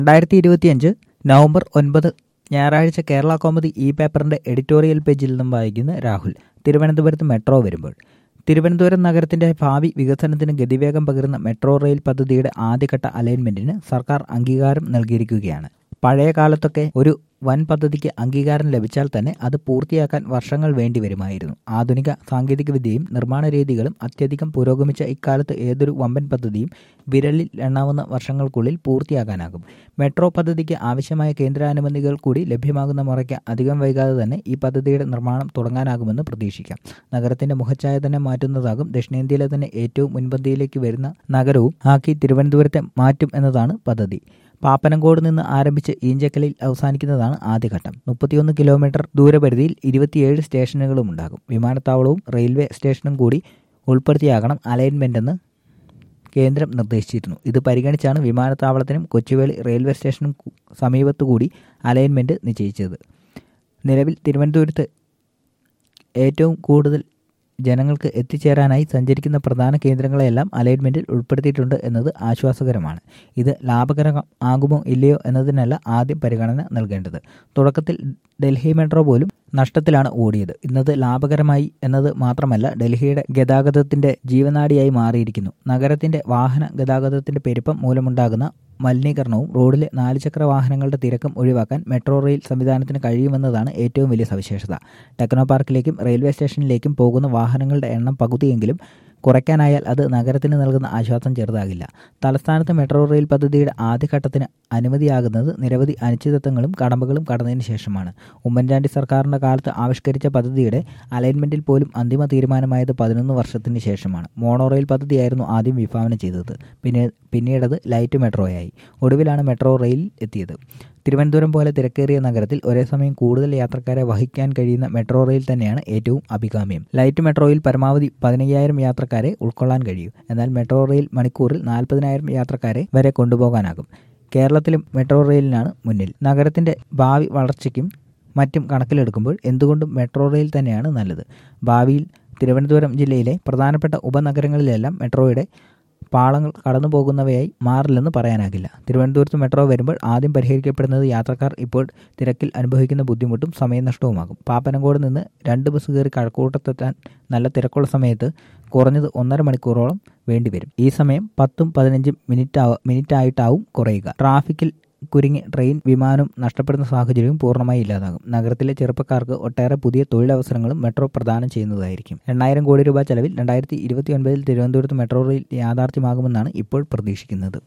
രണ്ടായിരത്തി ഇരുപത്തിയഞ്ച് നവംബർ ഒൻപത് ഞായറാഴ്ച കേരള കോമഡി ഇ പേപ്പറിന്റെ എഡിറ്റോറിയൽ പേജിൽ നിന്നും വായിക്കുന്ന രാഹുൽ തിരുവനന്തപുരത്ത് മെട്രോ വരുമ്പോൾ തിരുവനന്തപുരം നഗരത്തിന്റെ ഭാവി വികസനത്തിന് ഗതിവേഗം പകരുന്ന മെട്രോ റെയിൽ പദ്ധതിയുടെ ആദ്യഘട്ട അലൈൻമെന്റിന് സർക്കാർ അംഗീകാരം നൽകിയിരിക്കുകയാണ് പഴയ കാലത്തൊക്കെ ഒരു വൻ പദ്ധതിക്ക് അംഗീകാരം ലഭിച്ചാൽ തന്നെ അത് പൂർത്തിയാക്കാൻ വർഷങ്ങൾ വേണ്ടിവരുമായിരുന്നു ആധുനിക സാങ്കേതികവിദ്യയും നിർമ്മാണ രീതികളും അത്യധികം പുരോഗമിച്ച ഇക്കാലത്ത് ഏതൊരു വമ്പൻ പദ്ധതിയും വിരലിൽ എണ്ണാവുന്ന വർഷങ്ങൾക്കുള്ളിൽ പൂർത്തിയാക്കാനാകും മെട്രോ പദ്ധതിക്ക് ആവശ്യമായ കേന്ദ്രാനുമതികൾ കൂടി ലഭ്യമാകുന്ന മുറയ്ക്ക് അധികം വൈകാതെ തന്നെ ഈ പദ്ധതിയുടെ നിർമ്മാണം തുടങ്ങാനാകുമെന്ന് പ്രതീക്ഷിക്കാം നഗരത്തിന്റെ മുഖച്ഛായ തന്നെ മാറ്റുന്നതാകും ദക്ഷിണേന്ത്യയിലെ തന്നെ ഏറ്റവും മുൻപന്തിയിലേക്ക് വരുന്ന നഗരവും ആക്കി തിരുവനന്തപുരത്തെ മാറ്റും എന്നതാണ് പദ്ധതി പാപ്പനംകോട് നിന്ന് ആരംഭിച്ച് ഈഞ്ചക്കലിൽ അവസാനിക്കുന്നതാണ് ആദ്യഘട്ടം മുപ്പത്തിയൊന്ന് കിലോമീറ്റർ ദൂരപരിധിയിൽ ഇരുപത്തിയേഴ് സ്റ്റേഷനുകളും ഉണ്ടാകും വിമാനത്താവളവും റെയിൽവേ സ്റ്റേഷനും കൂടി ഉൾപ്പെടുത്തിയാകണം അലൈൻമെന്റെന്ന് കേന്ദ്രം നിർദ്ദേശിച്ചിരുന്നു ഇത് പരിഗണിച്ചാണ് വിമാനത്താവളത്തിനും കൊച്ചുവേളി റെയിൽവേ സ്റ്റേഷനും സമീപത്തുകൂടി അലൈൻമെന്റ് നിശ്ചയിച്ചത് നിലവിൽ തിരുവനന്തപുരത്ത് ഏറ്റവും കൂടുതൽ ജനങ്ങൾക്ക് എത്തിച്ചേരാനായി സഞ്ചരിക്കുന്ന പ്രധാന കേന്ദ്രങ്ങളെല്ലാം അലൈൻമെന്റിൽ ഉൾപ്പെടുത്തിയിട്ടുണ്ട് എന്നത് ആശ്വാസകരമാണ് ഇത് ലാഭകരം ആകുമോ ഇല്ലയോ എന്നതിനല്ല ആദ്യം പരിഗണന നൽകേണ്ടത് തുടക്കത്തിൽ ഡൽഹി മെട്രോ പോലും നഷ്ടത്തിലാണ് ഓടിയത് ഇന്നത് ലാഭകരമായി എന്നത് മാത്രമല്ല ഡൽഹിയുടെ ഗതാഗതത്തിന്റെ ജീവനാഡിയായി മാറിയിരിക്കുന്നു നഗരത്തിന്റെ വാഹന ഗതാഗതത്തിന്റെ പെരുപ്പം മൂലമുണ്ടാകുന്ന മലിനീകരണവും റോഡിലെ നാലുചക്ര വാഹനങ്ങളുടെ തിരക്കും ഒഴിവാക്കാൻ മെട്രോ റെയിൽ സംവിധാനത്തിന് കഴിയുമെന്നതാണ് ഏറ്റവും വലിയ സവിശേഷത ടെക്നോ പാർക്കിലേക്കും റെയിൽവേ സ്റ്റേഷനിലേക്കും പോകുന്ന വാഹനങ്ങളുടെ എണ്ണം പകുതിയെങ്കിലും കുറയ്ക്കാനായാൽ അത് നഗരത്തിന് നൽകുന്ന ആശ്വാസം ചെറുതാകില്ല തലസ്ഥാനത്ത് മെട്രോ റെയിൽ പദ്ധതിയുടെ ആദ്യഘട്ടത്തിന് അനുമതിയാകുന്നത് നിരവധി അനിശ്ചിതത്വങ്ങളും കടമ്പകളും കടന്നതിന് ശേഷമാണ് ഉമ്മൻചാണ്ടി സർക്കാരിന്റെ കാലത്ത് ആവിഷ്കരിച്ച പദ്ധതിയുടെ അലൈൻമെന്റിൽ പോലും അന്തിമ തീരുമാനമായത് പതിനൊന്ന് വർഷത്തിന് ശേഷമാണ് മോണോ റെയിൽ പദ്ധതിയായിരുന്നു ആദ്യം വിഭാവനം ചെയ്തത് പിന്നെ പിന്നീടത് ലൈറ്റ് മെട്രോയായി ഒടുവിലാണ് മെട്രോ റെയിൽ എത്തിയത് തിരുവനന്തപുരം പോലെ തിരക്കേറിയ നഗരത്തിൽ ഒരേ സമയം കൂടുതൽ യാത്രക്കാരെ വഹിക്കാൻ കഴിയുന്ന മെട്രോ റെയിൽ തന്നെയാണ് ഏറ്റവും അഭികാമ്യം ലൈറ്റ് മെട്രോയിൽ പരമാവധി പതിനയ്യായിരം യാത്രക്കാരെ ഉൾക്കൊള്ളാൻ കഴിയും എന്നാൽ മെട്രോ റെയിൽ മണിക്കൂറിൽ നാൽപ്പതിനായിരം യാത്രക്കാരെ വരെ കൊണ്ടുപോകാനാകും കേരളത്തിലും മെട്രോ റെയിലിനാണ് മുന്നിൽ നഗരത്തിന്റെ ഭാവി വളർച്ചയ്ക്കും മറ്റും കണക്കിലെടുക്കുമ്പോൾ എന്തുകൊണ്ടും മെട്രോ റെയിൽ തന്നെയാണ് നല്ലത് ഭാവിയിൽ തിരുവനന്തപുരം ജില്ലയിലെ പ്രധാനപ്പെട്ട ഉപനഗരങ്ങളിലെല്ലാം മെട്രോയുടെ പാളങ്ങൾ കടന്നു പോകുന്നവയായി മാറില്ലെന്ന് പറയാനാകില്ല തിരുവനന്തപുരത്ത് മെട്രോ വരുമ്പോൾ ആദ്യം പരിഹരിക്കപ്പെടുന്നത് യാത്രക്കാർ ഇപ്പോൾ തിരക്കിൽ അനുഭവിക്കുന്ന ബുദ്ധിമുട്ടും സമയനഷ്ടവുമാകും പാപ്പനംകോട് നിന്ന് രണ്ട് ബസ് കയറി കഴക്കൂട്ടത്തെത്താൻ നല്ല തിരക്കുള്ള സമയത്ത് കുറഞ്ഞത് ഒന്നര മണിക്കൂറോളം വേണ്ടിവരും ഈ സമയം പത്തും പതിനഞ്ചും മിനിറ്റ് മിനിറ്റ് ആയിട്ടാവും കുറയുക ട്രാഫിക്കിൽ കുരുങ്ങി ട്രെയിൻ വിമാനം നഷ്ടപ്പെടുന്ന സാഹചര്യവും പൂർണ്ണമായി ഇല്ലാതാകും നഗരത്തിലെ ചെറുപ്പക്കാർക്ക് ഒട്ടേറെ പുതിയ തൊഴിലവസരങ്ങളും മെട്രോ പ്രദാനം ചെയ്യുന്നതായിരിക്കും എണ്ണായിരം കോടി രൂപ ചെലവിൽ രണ്ടായിരത്തി ഇരുപത്തി ഒൻപതിൽ തിരുവനന്തപുരത്ത് മെട്രോ റെയിൽ യാഥാർത്ഥ്യമാകുമെന്നാണ് ഇപ്പോൾ പ്രതീക്ഷിക്കുന്നത്